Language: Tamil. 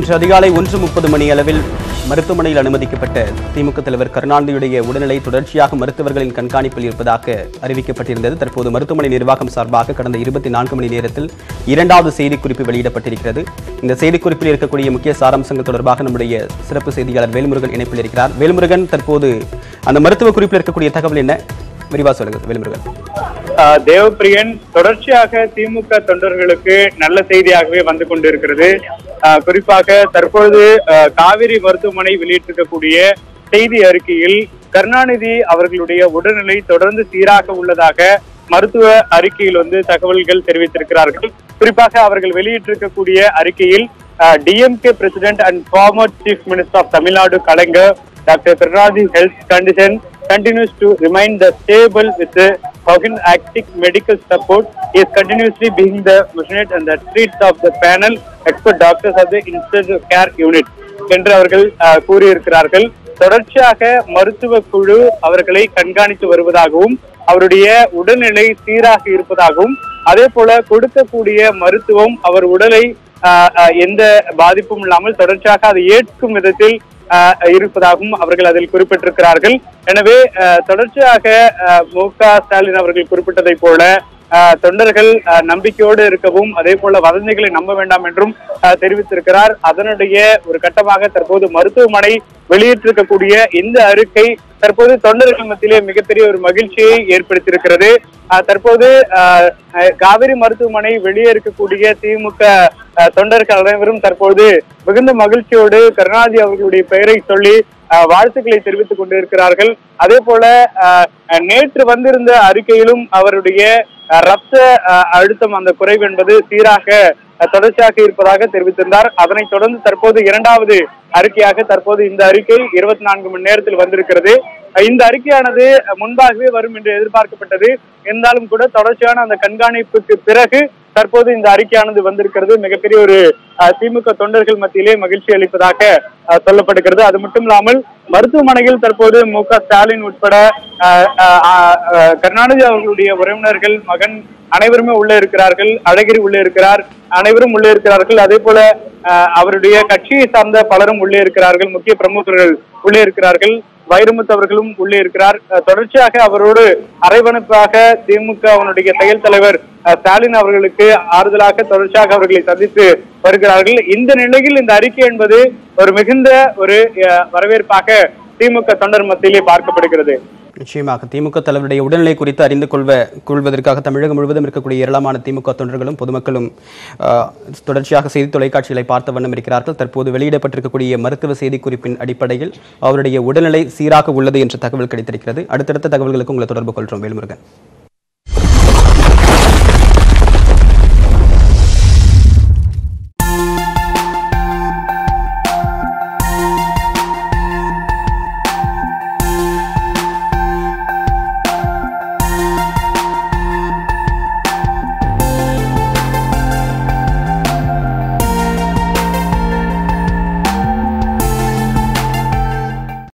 இன்று அதிகாலை ஒன்று முப்பது மணி அளவில் மருத்துவமனையில் அனுமதிக்கப்பட்ட திமுக தலைவர் கருணாநிதியுடைய உடல்நிலை தொடர்ச்சியாக மருத்துவர்களின் கண்காணிப்பில் இருப்பதாக அறிவிக்கப்பட்டிருந்தது தற்போது மருத்துவமனை நிர்வாகம் சார்பாக கடந்த இருபத்தி நான்கு மணி நேரத்தில் இரண்டாவது செய்திக்குறிப்பு வெளியிடப்பட்டிருக்கிறது இந்த செய்திக்குறிப்பில் இருக்கக்கூடிய முக்கிய சாராம்சங்கள் தொடர்பாக நம்முடைய சிறப்பு செய்தியாளர் வேல்முருகன் இணைப்பில் இருக்கிறார் வேல்முருகன் தற்போது அந்த மருத்துவ குறிப்பில் இருக்கக்கூடிய தகவல் என்ன விரிவா சொல்லுங்க வேல்முருகன் ஆஹ் தேவப்பிரியன் தொடர்ச்சியாக திமுக தொண்டர்களுக்கு நல்ல செய்தியாகவே வந்து கொண்டிருக்கிறது ஆஹ் குறிப்பாக தற்பொழுது ஆஹ் காவிரி மருத்துவமனை வெளியிட்டிருக்கக்கூடிய செய்தி அறிக்கையில் கருணாநிதி அவர்களுடைய உடல்நிலை தொடர்ந்து சீராக உள்ளதாக மருத்துவ அறிக்கையில் வந்து தகவல்கள் தெரிவித்திருக்கிறார்கள் குறிப்பாக அவர்கள் வெளியிட்டிருக்கக்கூடிய அறிக்கையில் DMK president and former chief minister of Tamil Nadu Kalaignar doctor Karunanidhi health condition continues to remain the stable with the Hogan Actic medical support. He is continuously being the missionate and the treats of the panel expert doctors of the intensive care unit என்று அவர்கள் அஹ், கூறியிருக்கிறார்கள் தொடர்ச்சியாக மருத்துவ குழு அவர்களை கண்காணித்து வருவதாகவும் அவருடைய உடல்நிலை சீராக இருப்பதாகவும் அதே போல கொடுக்கக்கூடிய மருத்துவம் அவர் உடலை ஆஹ், ஆஹ், எந்த பாதிப்பும் இல்லாமல் தொடர்ச்சியாக அதை ஏற்கும் விதத்தில் ஆஹ், இருப்பதாகவும் அவர்கள் அதில் குறிப்பிட்டிருக்கிறார்கள் எனவே ஆஹ், தொடர்ச்சியாக ஆஹ், மு க ஸ்டாலின் அவர்கள் குறிப்பிட்டதை போல ஆஹ், தொண்டர்கள் ஆஹ், நம்பிக்கையோடு இருக்கவும் அதே போல வதந்திகளை நம்ப வேண்டாம் என்றும் ஆஹ், தெரிவித்திருக்கிறார் அதனுடைய ஒரு கட்டமாக தற்போது மருத்துவமனை வெளியிட்டிருக்கக்கூடிய இந்த அறிக்கை தற்போது தொண்டர்கள் மத்தியிலே மிகப்பெரிய ஒரு மகிழ்ச்சியை ஏற்படுத்தியிருக்கிறது ஆஹ், தற்போது ஆஹ், ஆஹ், காவிரி மருத்துவமனை வெளியே இருக்கக்கூடிய திமுக ஆஹ், தொண்டர்கள் அனைவரும் தற்போது மிகுந்த மகிழ்ச்சியோடு கருணாநிதி அவர்களுடைய பெயரை சொல்லி ஆஹ், வாழ்த்துக்களை தெரிவித்துக் கொண்டிருக்கிறார்கள் அதே போல ஆஹ், நேற்று வந்திருந்த அறிக்கையிலும் அவருடைய ஆஹ், ரத்த ஆஹ், அழுத்தம் அந்த குறைவு என்பது சீராக ஆஹ், தொடர்ச்சியாக இருப்பதாக தெரிவித்திருந்தார் அதனைத் தொடர்ந்து தற்போது இரண்டாவது அறிக்கையாக தற்போது இந்த அறிக்கை இருபத்தி நான்கு மணி நேரத்தில் வந்திருக்கிறது ஆஹ், இந்த அறிக்கையானது முன்பாகவே வரும் என்று எதிர்பார்க்கப்பட்டது இருந்தாலும் கூட தொடர்ச்சியான அந்த கண்காணிப்புக்கு பிறகு தற்போது இந்த அறிக்கையானது வந்திருக்கிறது மிகப்பெரிய ஒரு ஆஹ், திமுக தொண்டர்கள் மத்தியிலே மகிழ்ச்சி அளிப்பதாக ஆஹ், சொல்லப்படுகிறது அது மட்டும் இல்லாமல் மருத்துவமனையில் தற்போது மு க ஸ்டாலின் உட்பட ஆஹ், ஆஹ், ஆஹ், கருணாநிதி அவர்களுடைய உறவினர்கள் மகன் அனைவருமே உள்ளே இருக்கிறார்கள் அழகிரி உள்ளே இருக்கிறார் அனைவரும் உள்ளே இருக்கிறார்கள் அதே போல ஆஹ், அவருடைய கட்சியை சார்ந்த பலரும் உள்ளே இருக்கிறார்கள் முக்கிய பிரமுகர்கள் உள்ளே இருக்கிறார்கள் வைரமுத்து அவர்களும் உள்ளே இருக்கிறார் அஹ் தொடர்ச்சியாக அவரோடு அரைவணைப்பாக திமுக அவனுடைய செயல் தலைவர் அஹ் ஸ்டாலின் அவர்களுக்கு ஆறுதலாக தொடர்ச்சியாக அவர்களை சந்தித்து வருகிறார்கள் இந்த நிலையில் இந்த அறிக்கை என்பது ஒரு மிகுந்த ஒரு அஹ், வரவேற்பாக திமுக தொண்டர் மத்தியிலே பார்க்கப்படுகிறது நிச்சயமாக திமுக தலைவருடைய உடல்நிலை குறித்து அறிந்து கொள்வ கொள்வதற்காக தமிழகம் முழுவதும் இருக்கக்கூடிய ஏராளமான திமுக தொண்டர்களும் பொதுமக்களும் ஆஹ், தொடர்ச்சியாக செய்தி தொலைக்காட்சிகளை பார்த்த வண்ணம் இருக்கிறார்கள் தற்போது வெளியிடப்பட்டிருக்கக்கூடிய மருத்துவ செய்திக்குறிப்பின் அடிப்படையில் அவருடைய உடல்நிலை சீராக உள்ளது என்ற தகவல் கிடைத்திருக்கிறது அடுத்தடுத்த தகவல்களுக்கு உங்களை தொடர்பு கொள்கிறோம் வேல்முருகன்